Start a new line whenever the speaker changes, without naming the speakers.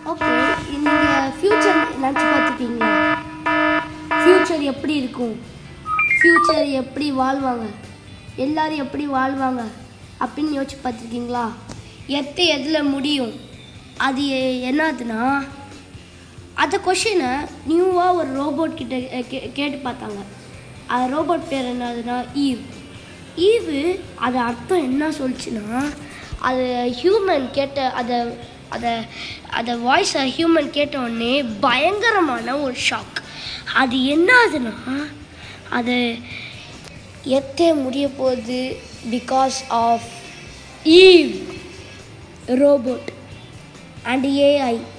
okay நீங்கள் future நினச்சி பார்த்துருக்கீங்களா ஃப்யூச்சர் எப்படி இருக்கும் ஃப்யூச்சர் எப்படி வாழ்வாங்க எல்லாரும் எப்படி வாழ்வாங்க அப்படின்னு யோசிச்சு பார்த்துருக்கீங்களா எத்து எதில் முடியும் அது எ- என்னதுன்னா அந்த கொஷினை நியூவாக ஒரு ரோபோட் கிட்ட அஹ், கே கேட்டு பார்த்தாங்க அந்த ரோபோட் பேர் என்னதுன்னா ஈவ் ஈவு அது அர்த்தம் என்ன சொல்லுச்சுன்னா அது ஹியூமன் கேட்ட அதை அதை அதை வாய்ஸை ஹியூமன் கேட்ட உடனே பயங்கரமான ஒரு ஷாக் அது என்னதுன்னா அது எத்தே முடிய போகுது because of even robot and AI